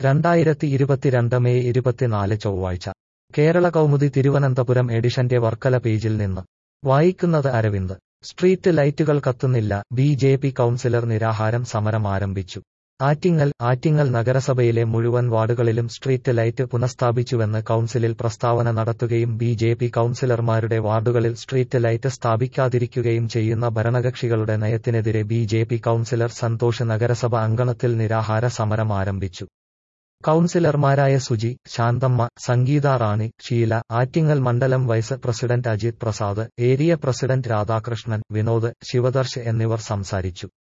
രണ്ടായിരത്തി ഇരുപത്തിരണ്ട് മെയ് ഇരുപത്തിനാല് ചൊവ്വാഴ്ച കേരള കൗമുദി തിരുവനന്തപുരം എഡിഷന്റെ വർക്കല പേജിൽ നിന്ന് വായിക്കുന്നത് അരവിന്ദ് സ്ട്രീറ്റ് ലൈറ്റുകൾ കത്തുന്നില്ല ബി ജെ പി കൗൺസിലർ നിരാഹാരം സമരം ആരംഭിച്ചു ആറ്റിങ്ങൽ ആറ്റിങ്ങൽ നഗരസഭയിലെ മുഴുവൻ വാർഡുകളിലും സ്ട്രീറ്റ് ലൈറ്റ് പുനഃസ്ഥാപിച്ചുവെന്ന് കൗൺസിലിൽ പ്രസ്താവന നടത്തുകയും ബി ജെ പി കൗൺസിലർമാരുടെ വാർഡുകളിൽ സ്ട്രീറ്റ് ലൈറ്റ് സ്ഥാപിക്കാതിരിക്കുകയും ചെയ്യുന്ന ഭരണകക്ഷികളുടെ നയത്തിനെതിരെ B J P councillor Santhosh നഗരസഭ അങ്കണത്തിൽ നിരാഹാര സമരം ആരംഭിച്ചു കൗൺസിലർമാരായ സുജി ശാന്തമ്മ സംഗീത റാണി ഷീല ആറ്റിങ്ങൽ മണ്ഡലം vice president Ajith Prasad area president Radhakrishnan Vinod Shivadarsh എന്നിവർ സംസാരിച്ചു